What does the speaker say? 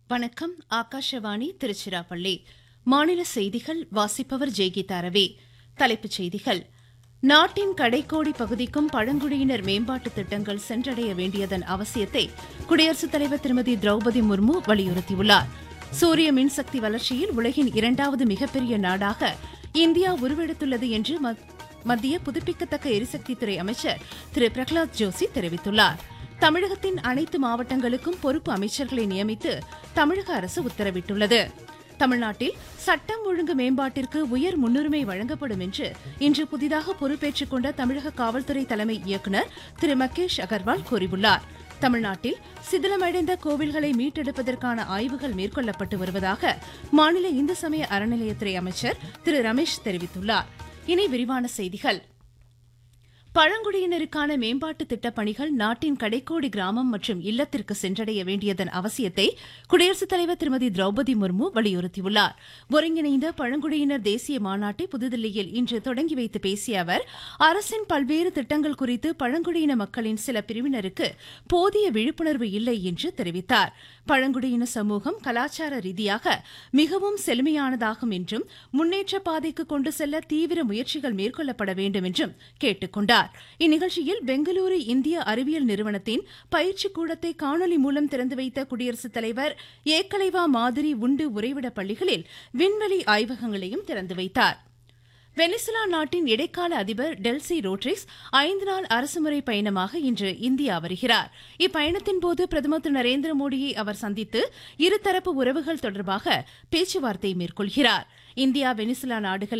வணக்கம் ஆகாஷவாணி திருச்சிராப்பள்ளி மாநில செய்திகள் வாசிப்பவர் ஜெய்கீதா ரவி தலைப்புச் செய்திகள் நாட்டின் கடைக்கோடி பகுதிக்கும் பழங்குடியினர் மேம்பாட்டு திட்டங்கள் சென்றடைய வேண்டியதன் அவசியத்தை குடியரசுத் தலைவர் திருமதி திரௌபதி முர்மு வலியுறுத்தியுள்ளார் சூரிய மின்சக்தி வளர்ச்சியில் உலகின் இரண்டாவது மிகப்பெரிய நாடாக இந்தியா உருவெடுத்துள்ளது என்று மத்- மத்திய புதுப்பிக்கத்தக்க எரிசக்தித்துறை அமைச்சர் திரு பிரகலாத் ஜோஷி தெரிவித்துள்ளார் தமிழகத்தின் அனைத்து மாவட்டங்களுக்கும் பொறுப்பு அமைச்சர்களை நியமித்து தமிழக அரசு உத்தரவிட்டுள்ளது தமிழ்நாட்டில் சட்டம் ஒழுங்கு மேம்பாட்டிற்கு உயர் முன்னுரிமை வழங்கப்படும் என்று இன்று புதிதாக பொறுப்பேற்றுக் கொண்ட தமிழக காவல்துறை தலைமை இயக்குநர் திரு மகேஷ் அகர்வால் கூறியுள்ளார் தமிழ்நாட்டில் சிதிலமடைந்த கோவில்களை மீட்டெடுப்பதற்கான ஆய்வுகள் மேற்கொள்ளப்பட்டு வருவதாக மாநில இந்து சமய அறநிலையத்துறை அமைச்சர் திரு ரமேஷ் தெரிவித்துள்ளார் இனி விரிவான செய்திகள் பழங்குடியினருக்கான மேம்பாட்டு திட்டப் பணிகள் நாட்டின் கடைக்கோடி கிராமம் மற்றும் இல்லத்திற்கு சென்றடைய வேண்டியதன் அவசியத்தை குடியரசுத் தலைவர் திருமதி திரௌபதி முர்மு வலியுறுத்தியுள்ளார் ஒருங்கிணைந்த பழங்குடியினர் தேசிய மாநாட்டை புதுதில்லியில் இன்று தொடங்கி வைத்து பேசிய அவர் அரசின் பல்வேறு திட்டங்கள் குறித்து பழங்குடியின மக்களின் சில பிரிவினருக்கு போதிய விழிப்புணர்வு இல்லை என்று தெரிவித்தார் பழங்குடியின சமூகம் கலாச்சார ரீதியாக மிகவும் செழுமையானதாகும் என்றும் முன்னேற்ற பாதைக்கு கொண்டு செல்ல தீவிர முயற்சிகள் மேற்கொள்ளப்பட வேண்டும் என்றும் கேட்டுக் கொண்டார் இந்நிகழ்ச்சியில் பெங்களூரு இந்திய அறிவியல் நிறுவனத்தின் பயிற்சி கூடத்தை காணொலி மூலம் திறந்து வைத்த குடியரசுத் தலைவர் ஏக்கலைவா மாதிரி உண்டு உறைவிட பள்ளிகளில் விண்வெளி ஆய்வகங்களையும் திறந்து வைத்தார் வெனிசுலா நாட்டின் இடைக்கால அதிபர் டெல்சி ரோட்ரிக்ஸ் ஐந்து நாள் அரசுமுறை பயணமாக இன்று இந்தியா வருகிறார் இப்பயணத்தின் போது பிரதமர் திரு நரேந்திர மோடியை அவர் சந்தித்து இருதரப்பு உறவுகள் தொடர்பாக பேச்சுவார்த்தை மேற்கொள்கிறார் இந்தியா வெனிசுலா நாடுகள்